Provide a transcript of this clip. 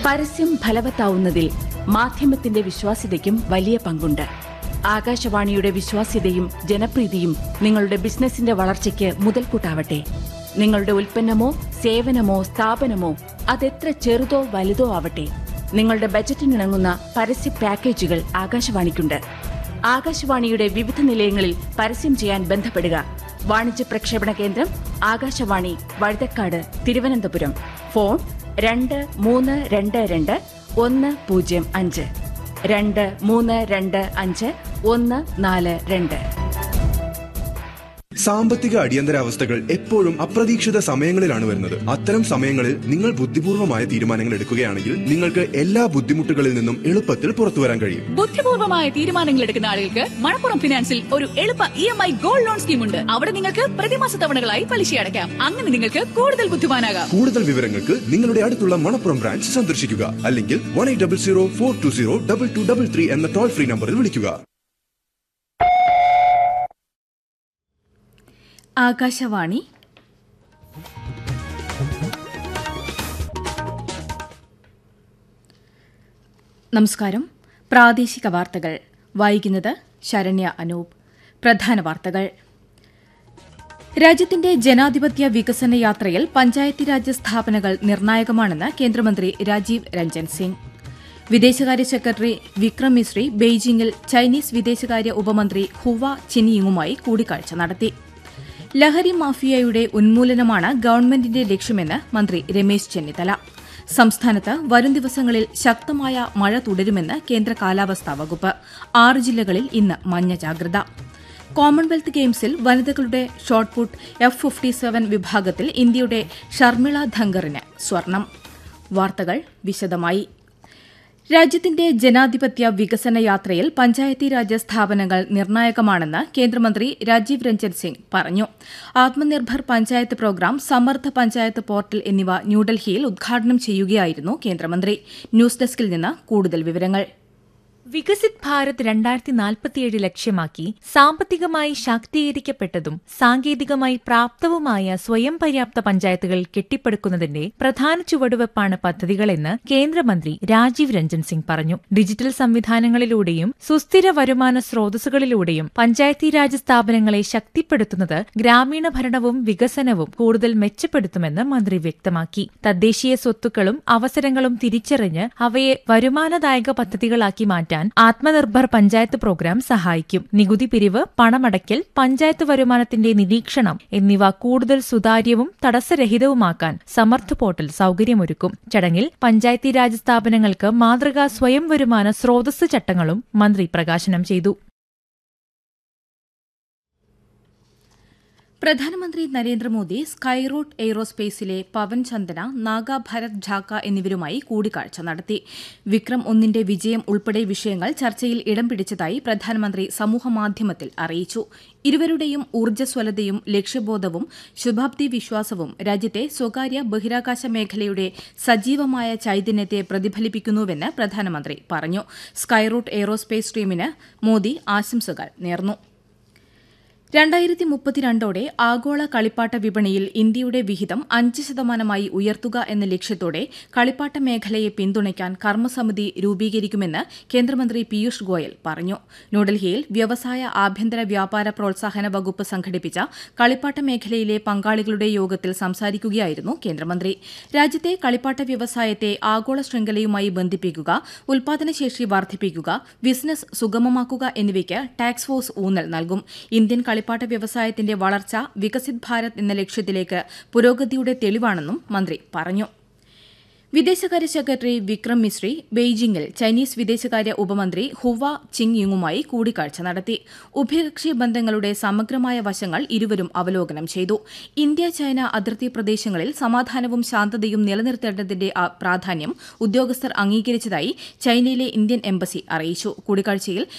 പരസ്യം ഫലവത്താവുന്നതിൽ മാധ്യമത്തിന്റെ വിശ്വാസ്യതയ്ക്കും വലിയ പങ്കുണ്ട് ആകാശവാണിയുടെ വിശ്വാസ്യതയും ജനപ്രീതിയും നിങ്ങളുടെ ബിസിനസിന്റെ വളർച്ചയ്ക്ക് മുതൽക്കൂട്ടാവട്ടെ നിങ്ങളുടെ ഉൽപ്പന്നമോ സേവനമോ സ്ഥാപനമോ അതെത്ര ചെറുതോ വലുതോ ആവട്ടെ നിങ്ങളുടെ ബജറ്റിനിണങ്ങുന്ന പരസ്യ പാക്കേജുകൾ ആകാശവാണിക്കുണ്ട് ആകാശവാണിയുടെ വിവിധ നിലയങ്ങളിൽ പരസ്യം ചെയ്യാൻ ബന്ധപ്പെടുക വാണിജ്യ പ്രക്ഷേപണ കേന്ദ്രം ആകാശവാണി വഴുതക്കാട് തിരുവനന്തപുരം ഫോൺ രണ്ട് മൂന്ന് രണ്ട് രണ്ട് ഒന്ന് പൂജ്യം അഞ്ച് രണ്ട് മൂന്ന് രണ്ട് അഞ്ച് ഒന്ന് നാല് രണ്ട് സാമ്പത്തിക അടിയന്തരാവസ്ഥകൾ എപ്പോഴും അപ്രതീക്ഷിത സമയങ്ങളിലാണ് വരുന്നത് അത്തരം സമയങ്ങളിൽ നിങ്ങൾ ബുദ്ധിപൂർവമായ തീരുമാനങ്ങൾ എടുക്കുകയാണെങ്കിൽ നിങ്ങൾക്ക് എല്ലാ ബുദ്ധിമുട്ടുകളിൽ നിന്നും എളുപ്പത്തിൽ പുറത്തു വരാൻ കഴിയും ബുദ്ധിപൂർവമായ തീരുമാനങ്ങൾ എടുക്കുന്ന ആളുകൾക്ക് മണപ്പുറം ഫിനാൻസിൽ ഒരു എളുപ്പ E M I gold loan scheme ഉണ്ട് അവിടെ നിങ്ങൾക്ക് പ്രതിമാസ തവണകളായി പലിശ അടയ്ക്കാം അങ്ങനെ നിങ്ങൾക്ക് കൂടുതൽ ബുദ്ധിമാനാകാം കൂടുതൽ വിവരങ്ങൾക്ക് നിങ്ങളുടെ അടുത്തുള്ള മണപ്പുറം ബ്രാഞ്ച് സന്ദർശിക്കുക അല്ലെങ്കിൽ one eight double zero four two zero double two double three എന്ന ടോൾ ഫ്രീ നമ്പറിൽ വിളിക്കുക ആകാശവാണി നമസ്കാരം പ്രാദേശിക വാർത്തകൾ വായിക്കുന്നത് ശരണ്യ അനൂപ് പ്രധാന വാർത്തകൾ രാജ്യത്തിന്റെ ജനാധിപത്യ വികസന യാത്രയിൽ പഞ്ചായത്തി രാജ് സ്ഥാപനങ്ങൾ നിർണായകമാണെന്ന് കേന്ദ്രമന്ത്രി രാജീവ് രഞ്ജൻ സിംഗ് വിദേശകാര്യ സെക്രട്ടറി വിക്രം മിശ്രി ബെയ്ജിംഗിൽ ചൈനീസ് വിദേശകാര്യ ഉപമന്ത്രി ഹുവ ചിനിയുങ്ങുമായി കൂടിക്കാഴ്ച നടത്തി ലഹരി മാഫിയയുടെ ഉന്മൂലനമാണ് ഗവൺമെന്റിന്റെ ലക്ഷ്യമെന്ന് മന്ത്രി രമേശ് ചെന്നിത്തല സംസ്ഥാനത്ത് വരും ദിവസങ്ങളിൽ ശക്തമായ മഴ തുടരുമെന്ന് കേന്ദ്ര കാലാവസ്ഥാ വകുപ്പ് ആറ് ജില്ലകളിൽ ഇന്ന് മഞ്ഞ ജാഗ്രത കോമൺവെൽത്ത് ഗെയിംസിൽ വനിതകളുടെ ഷോട്ട്പുട്ട് എഫ് ഫിഫ്റ്റി സെവൻ വിഭാഗത്തിൽ ഇന്ത്യയുടെ ഷർമിള ധങ്കറിന് സ്വർണം വാർത്തകൾ വിശദമായി രാജ്യത്തിന്റെ ജനാധിപത്യ വികസന യാത്രയിൽ പഞ്ചായത്തി രാജ് സ്ഥാപനങ്ങൾ നിർണായകമാണെന്ന് കേന്ദ്രമന്ത്രി രാജീവ് രഞ്ജൻ സിംഗ് പറഞ്ഞു ആത്മനിർഭർ പഞ്ചായത്ത് പ്രോഗ്രാം സമർത്ഥ പഞ്ചായത്ത് പോർട്ടൽ എന്നിവ ന്യൂഡൽഹിയിൽ ഉദ്ഘാടനം ചെയ്യുകയായിരുന്നു കേന്ദ്രമന്ത്രി ന്യൂസ് ഡെസ്കിൽ നിന്ന് കൂടുതൽ വിവരങ്ങൾ വികസിത് ഭാരത് രണ്ടായിരത്തി നാൽപ്പത്തിയേഴ് ലക്ഷ്യമാക്കി സാമ്പത്തികമായി ശാക്തീകരിക്കപ്പെട്ടതും സാങ്കേതികമായി പ്രാപ്തവുമായ സ്വയം പര്യാപ്ത പഞ്ചായത്തുകൾ കെട്ടിപ്പടുക്കുന്നതിന്റെ പ്രധാന ചുവടുവെപ്പാണ് പദ്ധതികളെന്ന് കേന്ദ്രമന്ത്രി രാജീവ് രഞ്ജൻ സിംഗ് പറഞ്ഞു ഡിജിറ്റൽ സംവിധാനങ്ങളിലൂടെയും സുസ്ഥിര വരുമാന സ്രോതസ്സുകളിലൂടെയും പഞ്ചായത്തി രാജ് സ്ഥാപനങ്ങളെ ശക്തിപ്പെടുത്തുന്നത് ഗ്രാമീണ ഭരണവും വികസനവും കൂടുതൽ മെച്ചപ്പെടുത്തുമെന്ന് മന്ത്രി വ്യക്തമാക്കി തദ്ദേശീയ സ്വത്തുക്കളും അവസരങ്ങളും തിരിച്ചറിഞ്ഞ് അവയെ വരുമാനദായക പദ്ധതികളാക്കി മാറ്റാൻ ആത്മനിർഭർ പഞ്ചായത്ത് പ്രോഗ്രാം സഹായിക്കും നികുതി പിരിവ് പണമടയ്ക്കൽ പഞ്ചായത്ത് വരുമാനത്തിന്റെ നിരീക്ഷണം എന്നിവ കൂടുതൽ സുതാര്യവും തടസ്സരഹിതവുമാക്കാൻ സമർത്ഥ് പോർട്ടൽ സൌകര്യമൊരുക്കും ചടങ്ങിൽ പഞ്ചായത്തി രാജ് സ്ഥാപനങ്ങൾക്ക് മാതൃകാ സ്വയം വരുമാന സ്രോതസ് ചട്ടങ്ങളും മന്ത്രി പ്രകാശനം ചെയ്തു പ്രധാനമന്ത്രി നരേന്ദ്രമോദി സ്കൈറൂട്ട് എയ്റോസ്പേസിലെ പവൻ ചന്ദന നാഗ ഭരത് ഝാക്ക എന്നിവരുമായി കൂടിക്കാഴ്ച നടത്തി വിക്രം ഒന്നിന്റെ വിജയം ഉൾപ്പെടെ വിഷയങ്ങൾ ചർച്ചയിൽ ഇടം പിടിച്ചതായി പ്രധാനമന്ത്രി സമൂഹമാധ്യമത്തിൽ അറിയിച്ചു ഇരുവരുടെയും ഊർജ്ജസ്വലതയും ലക്ഷ്യബോധവും ശുഭാപ്തി വിശ്വാസവും രാജ്യത്തെ സ്വകാര്യ ബഹിരാകാശ മേഖലയുടെ സജീവമായ ചൈതന്യത്തെ പ്രതിഫലിപ്പിക്കുന്നുവെന്ന് പ്രധാനമന്ത്രി പറഞ്ഞു സ്കൈറൂട്ട് എയ്റോസ്പേസ് ടീമിന് മോദി ആശംസകൾ നേർന്നു രണ്ടായിരത്തി മുപ്പത്തിരണ്ടോടെ ആഗോള കളിപ്പാട്ട വിപണിയിൽ ഇന്ത്യയുടെ വിഹിതം അഞ്ച് ശതമാനമായി ഉയർത്തുക എന്ന ലക്ഷ്യത്തോടെ കളിപ്പാട്ട മേഖലയെ പിന്തുണയ്ക്കാൻ കർമ്മസമിതി രൂപീകരിക്കുമെന്ന് കേന്ദ്രമന്ത്രി പീയൂഷ് ഗോയൽ പറഞ്ഞു ന്യൂഡൽഹിയിൽ വ്യവസായ ആഭ്യന്തര വ്യാപാര പ്രോത്സാഹന വകുപ്പ് സംഘടിപ്പിച്ച കളിപ്പാട്ട മേഖലയിലെ പങ്കാളികളുടെ യോഗത്തിൽ സംസാരിക്കുകയായിരുന്നു കേന്ദ്രമന്ത്രി രാജ്യത്തെ കളിപ്പാട്ട വ്യവസായത്തെ ആഗോള ശൃംഖലയുമായി ബന്ധിപ്പിക്കുക ഉൽപാദനശേഷി വർദ്ധിപ്പിക്കുക ബിസിനസ് സുഗമമാക്കുക എന്നിവയ്ക്ക് ടാക്സ് ഫോഴ്സ് ഊന്നൽ നൽകും ഇന്ത്യൻ കളിപ്പാട്ട വ്യവസായത്തിന്റെ വളർച്ച വികസിത് ഭാരത് എന്ന ലക്ഷ്യത്തിലേക്ക് പുരോഗതിയുടെ തെളിവാണെന്നും മന്ത്രി പറഞ്ഞു വിദേശകാര്യ സെക്രട്ടറി വിക്രം മിശ്രി ബെയ്ജിംഗിൽ ചൈനീസ് വിദേശകാര്യ ഉപമന്ത്രി ഹുവ ചിങ് യുങ്ങുമായി കൂടിക്കാഴ്ച നടത്തി ഉഭയകക്ഷി ബന്ധങ്ങളുടെ സമഗ്രമായ വശങ്ങൾ ഇരുവരും അവലോകനം ചെയ്തു ഇന്ത്യ ചൈന അതിർത്തി പ്രദേശങ്ങളിൽ സമാധാനവും ശാന്തതയും നിലനിർത്തേണ്ടതിന്റെ ആ പ്രാധാന്യം ഉദ്യോഗസ്ഥർ അംഗീകരിച്ചതായി ചൈനയിലെ ഇന്ത്യൻ എംബസി അറിയിച്ചു കൂടിക്കാഴ്ചയിൽ